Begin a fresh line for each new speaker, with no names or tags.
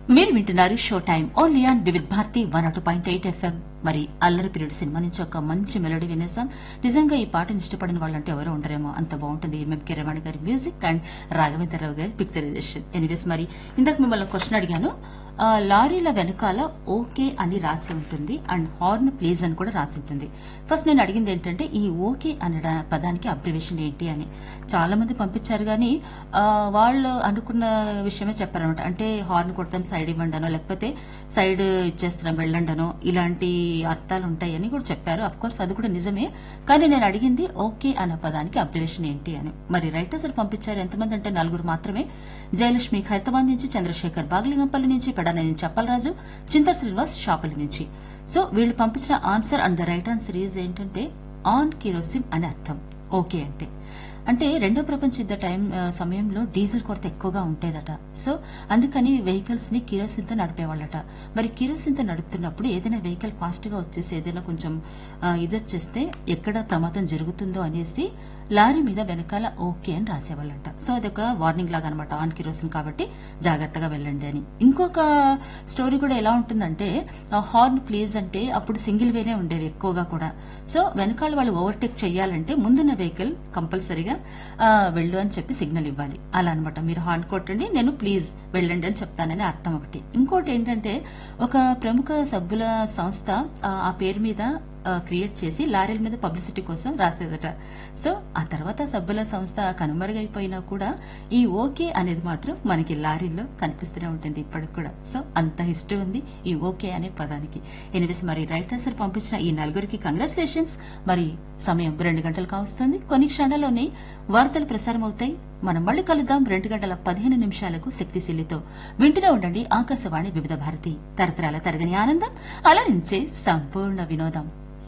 మీరు వింటున్నారు show time only on Vividh Bharati one o two point eight FM మరి అల్లరి పీరియడ్ సినిమా నుంచి ఒక మంచి మెలోడీ వినేసాం నిజంగా ఈ పాటను ఇష్టపడిన వాళ్ళంటే ఎవరో ఉండరేమో అంత బాగుంటుంది ఎంఎంకే రమణ గారి మ్యూజిక్ అండ్ రాఘవేంద్రరావు గారి పిక్చరైజేషన్ ఎనీవేస్ మరి ఇందాక మిమ్మల్ని క్వశ్చన్ అడిగాను ఆ, లారీల వెనకాల ఓకే అని రాసి ఉంటుంది అండ్ హార్న్ ప్లీజ్ అని కూడా రాసి ఉంటుంది ఫస్ట్ నేను అడిగింది ఏంటంటే ఈ ఓకే అనే పదానికి అబ్రివేషన్ ఏంటి అని చాలా మంది పంపించారు కానీ ఆ, వాళ్ళు అనుకున్న విషయమే చెప్పారనమాట అంటే హార్న్ కొడతాం సైడ్ ఇవ్వండనో లేకపోతే సైడ్ ఇచ్చేస్తున్నాం వెళ్ళండనో ఇలాంటి అర్థాలు ఉంటాయని కూడా చెప్పారు అఫ్ కోర్స్ అది కూడా నిజమే కానీ నేను అడిగింది ఓకే అన్న పదానికి అబ్రివేషన్ ఏంటి అని మరి రైటర్స్ పంపించారు ఎంతమంది అంటే నలుగురు మాత్రమే జయలక్ష్మి ఖైరతాబాద్ నుంచి చంద్రశేఖర్ బాగలింగంపల్లి నుంచి పెడాన నుంచి అప్పలరాజు చింత శ్రీనివాస్ షాపుల నుంచి సో వీళ్ళు పంపించిన answer and the right answer is ఏంటంటే ఆన్ కిరోసిన్ అని అర్థం ఓకే అంటే అంటే రెండో ప్రపంచ యుద్ధ టైం ఆ, సమయంలో డీజిల్ కొరత ఎక్కువగా ఉండేదట సో అందుకని వెహికల్స్ ని కిరోసిన్ తో నడిపేవాళ్ళట మరి కిరోసిన్ తో నడుపుతున్నప్పుడు ఏదైనా వెహికల్ ఫాస్ట్ గా వచ్చేసి ఏదైనా కొంచెం ఆ, ఇది వచ్చేస్తే ఎక్కడ ప్రమాదం జరుగుతుందో అనేసి లారీ మీద వెనకాల ఓకే అని రాసేవాళ్ళంట సో అదొక వార్నింగ్ లాగా అనమాట ఆన్ కిరోసిన్ కాబట్టి జాగ్రత్తగా వెళ్ళండి అని ఇంకొక స్టోరీ కూడా ఎలా ఉంటుందంటే హార్న్ ప్లీజ్ అంటే అప్పుడు సింగిల్ వేనే ఉండేవి ఎక్కువగా కూడా సో వెనకాల వాళ్ళు ఓవర్టేక్ చేయాలంటే ముందున్న వెహికల్ కంపల్సరీగా ఆ, వెళ్ళు అని చెప్పి సిగ్నల్ ఇవ్వాలి అలా అనమాట మీరు హార్న్ కొట్టండి నేను ప్లీజ్ వెళ్ళండి అని చెప్తానని అర్థం ఒకటి ఇంకోటి ఏంటంటే ఒక ప్రముఖ సభ్యుల సంస్థ ఆ, ఆ పేరు మీద క్రియేట్ చేసి లారీల మీద పబ్లిసిటీ కోసం రాసేదట సో ఆ తర్వాత సభ్యుల సంస్థ కనుమరుగైపోయినా కూడా ఈ ఓకే అనేది మాత్రం మనకి లారీల్లో కనిపిస్తూనే ఉంటుంది ఇప్పటికి కూడా సో అంత హిస్టరీ ఉంది ఈ ఓకే అనే పదానికి ఎనివేస్ మరి రైటర్స్ పంపించిన ఈ నలుగురికి కంగ్రాచులేషన్స్ మరి సమయం రెండు గంటలు కావస్తుంది కొన్ని క్షణాల్లోనే వార్తలు ప్రసారం అవుతాయి మనం మళ్ళీ కలుద్దాం రెండు గంటల పదిహేను నిమిషాలకు శక్తిశీలితో వింటూనే ఉండండి ఆకాశవాణి వివిధ భారతి తరతరాల తరగని ఆనందం అలరించే సంపూర్ణ వినోదం